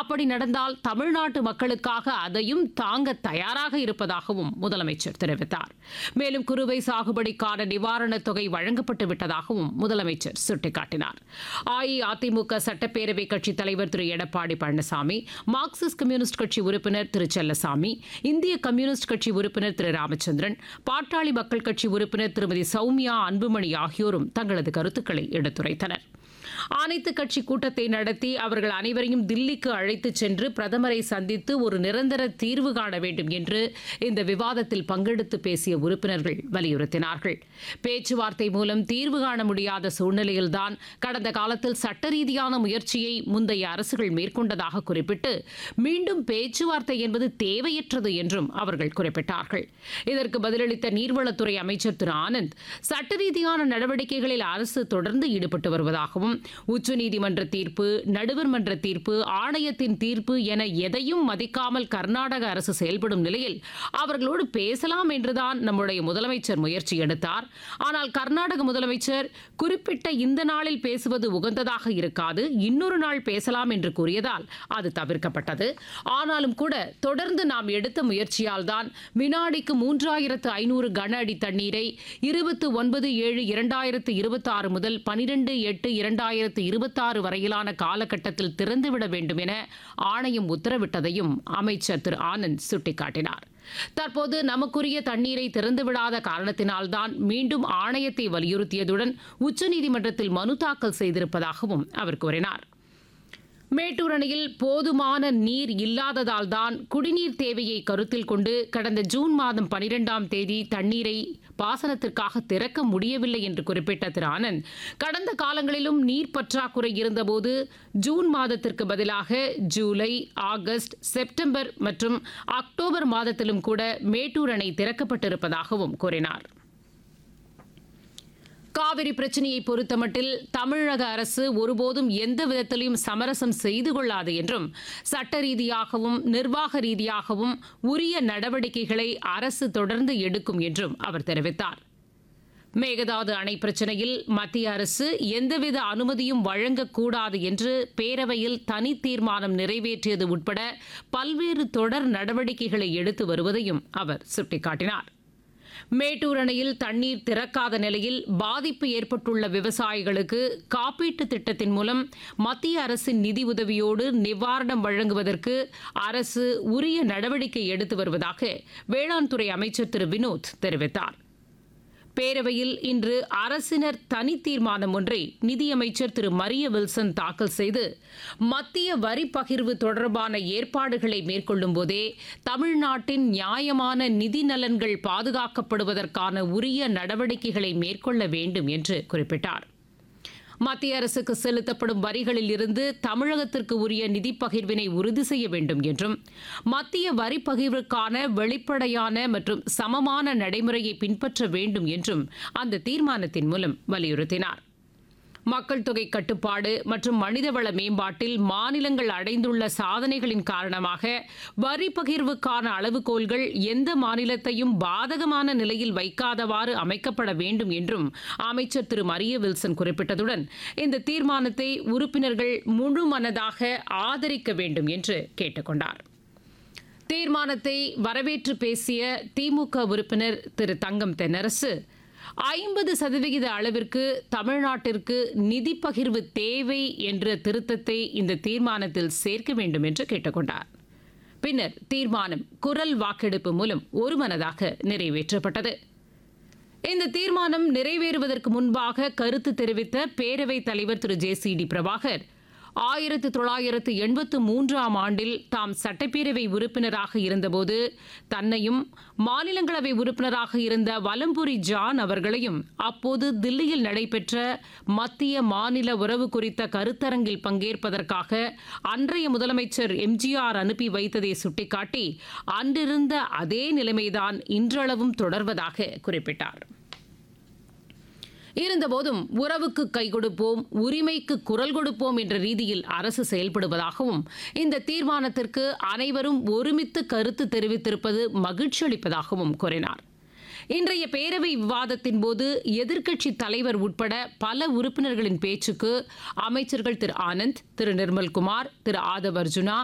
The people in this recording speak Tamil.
அப்படி நடந்தால் தமிழ்நாட்டு மக்களுக்காக அதையும் தாங்க தயாராக இருப்பதாகவும் முதலமைச்சர் தெரிவித்தார் மேலும் குறுவை சாகுபடிக்கான நிவாரணத் தொகை வழங்கப்பட்டு விட்டதாகவும் முதலமைச்சர் சுட்டிக்காட்டினார் அஇஅதிமுக சட்டப்பேரவை கட்சித் தலைவர் திரு எடப்பாடி பழனிசாமி மார்க்சிஸ்ட் கம்யூனிஸ்ட் கட்சி உறுப்பினர் திரு செல்லசாமி இந்திய கம்யூனிஸ்ட் கட்சி உறுப்பினர் திரு ராமச்சந்திரன் பாட்டாளி மக்கள் கட்சி உறுப்பினர் திருமதி சௌமியா அன்புமணி ஆகியோரும் தங்களது கருத்துக்களை எடுத்துரைத்தனர் அனைத்து கட்சி கூட்டத்தை நடத்தி அவர்கள் அனைவரையும் தில்லிக்கு அழைத்துச் சென்று பிரதமரை சந்தித்து ஒரு நிரந்தர தீர்வு காண வேண்டும் என்று இந்த விவாதத்தில் பங்கெடுத்து பேசிய உறுப்பினர்கள் வலியுறுத்தினார்கள் பேச்சுவார்த்தை மூலம் தீர்வு காண முடியாத சூழ்நிலையில்தான் கடந்த காலத்தில் சட்ட ரீதியான முயற்சியை முந்தைய அரசுகள் மேற்கொண்டதாக குறிப்பிட்டு மீண்டும் பேச்சுவார்த்தை என்பது தேவையற்றது என்றும் அவர்கள் குறிப்பிட்டார்கள் இதற்கு பதிலளித்த நீர்வளத்துறை அமைச்சர் திரு ஆனந்த் சட்ட ரீதியான நடவடிக்கைகளில் அரசு தொடர்ந்து ஈடுபட்டு வருவதாகவும் உச்சநீதிமன்ற தீர்ப்பு நடுவர் மன்ற தீர்ப்பு ஆணையத்தின் தீர்ப்பு என எதையும் மதிக்காமல் கர்நாடக அரசு செயல்படும் நிலையில் அவர்களோடு பேசலாம் என்றுதான் நம்முடைய முதலமைச்சர் முயற்சி எடுத்தார் ஆனால் கர்நாடக முதலமைச்சர் குறிப்பிட்ட இந்த நாளில் பேசுவது உகந்ததாக இருக்காது இன்னொரு நாள் பேசலாம் என்று கூறியதால் அது தவிர்க்கப்பட்டது ஆனாலும் கூட தொடர்ந்து நாம் எடுத்த முயற்சியால் தான் வினாடிக்கு மூன்றாயிரத்து ஐநூறு கன அடி தண்ணீரை இருபத்து ஒன்பது ஏழு இரண்டாயிரத்து இருபத்தி ஆறு முதல் பனிரெண்டு எட்டு இரண்டாயிரத்து இருபத்தாறு வரையிலான காலகட்டத்தில் திறந்துவிட வேண்டும் என ஆணையம் உத்தரவிட்டதையும் அமைச்சர் திரு ஆனந்த் சுட்டிக்காட்டினார் தற்போது நமக்குரிய தண்ணீரை திறந்துவிடாத காரணத்தினால்தான் மீண்டும் ஆணையத்தை வலியுறுத்தியதுடன் உச்சநீதிமன்றத்தில் மனு தாக்கல் செய்திருப்பதாகவும் அவர் கூறினார் மேட்டூர் அணையில் போதுமான நீர் இல்லாததால் தான் குடிநீர் தேவையை கருத்தில் கொண்டு கடந்த ஜூன் மாதம் பனிரெண்டாம் தேதி தண்ணீரை பாசனத்திற்காக திறக்க முடியவில்லை என்று குறிப்பிட்ட திரு ஆனந்த் கடந்த காலங்களிலும் நீர் பற்றாக்குறை இருந்தபோது ஜூன் மாதத்திற்கு பதிலாக ஜூலை ஆகஸ்ட் செப்டம்பர் மற்றும் அக்டோபர் மாதத்திலும் கூட மேட்டூர் அணை திறக்கப்பட்டிருப்பதாகவும் கூறினார் காவிரி பிரச்சனையை பொறுத்தமட்டில் தமிழக அரசு ஒருபோதும் எந்த விதத்திலையும் சமரசம் செய்து கொள்ளாது என்றும் சட்ட ரீதியாகவும் நிர்வாக ரீதியாகவும் உரிய நடவடிக்கைகளை அரசு தொடர்ந்து எடுக்கும் என்றும் அவர் தெரிவித்தார் மேகதாது அணை பிரச்சினையில் மத்திய அரசு எந்தவித அனுமதியும் வழங்கக்கூடாது என்று பேரவையில் தனி தீர்மானம் நிறைவேற்றியது உட்பட பல்வேறு தொடர் நடவடிக்கைகளை எடுத்து வருவதையும் அவர் சுட்டிக்காட்டினார் மேட்டூர் அணையில் தண்ணீர் திறக்காத நிலையில் பாதிப்பு ஏற்பட்டுள்ள விவசாயிகளுக்கு காப்பீட்டு திட்டத்தின் மூலம் மத்திய அரசின் நிதி உதவியோடு நிவாரணம் வழங்குவதற்கு அரசு உரிய நடவடிக்கை எடுத்து வருவதாக வேளாண் துறை அமைச்சர் திரு வினோத் தெரிவித்தார் பேரவையில் இன்று அரசினர் தனி தீர்மானம் ஒன்றை நிதியமைச்சர் திரு மரிய வில்சன் தாக்கல் செய்து மத்திய வரி பகிர்வு தொடர்பான ஏற்பாடுகளை மேற்கொள்ளும் போதே தமிழ்நாட்டின் நியாயமான நிதி நலன்கள் பாதுகாக்கப்படுவதற்கான உரிய நடவடிக்கைகளை மேற்கொள்ள வேண்டும் என்று குறிப்பிட்டார் மத்திய அரசுக்கு செலுத்தப்படும் வரிகளில் இருந்து தமிழகத்திற்கு உரிய நிதி பகிர்வினை உறுதி செய்ய வேண்டும் என்றும் மத்திய வரி பகிர்வுக்கான வெளிப்படையான மற்றும் சமமான நடைமுறையை பின்பற்ற வேண்டும் என்றும் அந்த தீர்மானத்தின் மூலம் வலியுறுத்தினார் மக்கள் தொகை கட்டுப்பாடு மற்றும் மனிதவள மேம்பாட்டில் மாநிலங்கள் அடைந்துள்ள சாதனைகளின் காரணமாக வரி பகிர்வுக்கான அளவுகோல்கள் எந்த மாநிலத்தையும் பாதகமான நிலையில் வைக்காதவாறு அமைக்கப்பட வேண்டும் என்றும் அமைச்சர் திரு மரிய வில்சன் குறிப்பிட்டதுடன் இந்த தீர்மானத்தை உறுப்பினர்கள் முழு மனதாக ஆதரிக்க வேண்டும் என்று கேட்டுக்கொண்டார் தீர்மானத்தை வரவேற்று பேசிய திமுக உறுப்பினர் திரு தங்கம் தென்னரசு ஐம்பது சதவிகித அளவிற்கு தமிழ்நாட்டிற்கு நிதி பகிர்வு தேவை என்ற திருத்தத்தை இந்த தீர்மானத்தில் சேர்க்க வேண்டும் என்று கேட்டுக்கொண்டார் பின்னர் தீர்மானம் குரல் வாக்கெடுப்பு மூலம் ஒருமனதாக நிறைவேற்றப்பட்டது இந்த தீர்மானம் நிறைவேறுவதற்கு முன்பாக கருத்து தெரிவித்த பேரவைத் தலைவர் திரு ஜே சி டி பிரபாகர் ஆயிரத்து தொள்ளாயிரத்து எண்பத்து மூன்றாம் ஆண்டில் தாம் சட்டப்பேரவை உறுப்பினராக இருந்தபோது தன்னையும் மாநிலங்களவை உறுப்பினராக இருந்த வலம்புரி ஜான் அவர்களையும் அப்போது தில்லியில் நடைபெற்ற மத்திய மாநில உறவு குறித்த கருத்தரங்கில் பங்கேற்பதற்காக அன்றைய முதலமைச்சர் எம்ஜிஆர் அனுப்பி வைத்ததை சுட்டிக்காட்டி அன்றிருந்த அதே நிலைமைதான் இன்றளவும் தொடர்வதாக குறிப்பிட்டார் இருந்தபோதும் உறவுக்கு கை கொடுப்போம் உரிமைக்கு குரல் கொடுப்போம் என்ற ரீதியில் அரசு செயல்படுவதாகவும் இந்த தீர்மானத்திற்கு அனைவரும் ஒருமித்து கருத்து தெரிவித்திருப்பது மகிழ்ச்சி அளிப்பதாகவும் கூறினார் இன்றைய பேரவை விவாதத்தின் போது எதிர்க்கட்சி தலைவர் உட்பட பல உறுப்பினர்களின் பேச்சுக்கு அமைச்சர்கள் திரு ஆனந்த் திரு நிர்மல்குமார் திரு ஆதவ் அர்ஜுனா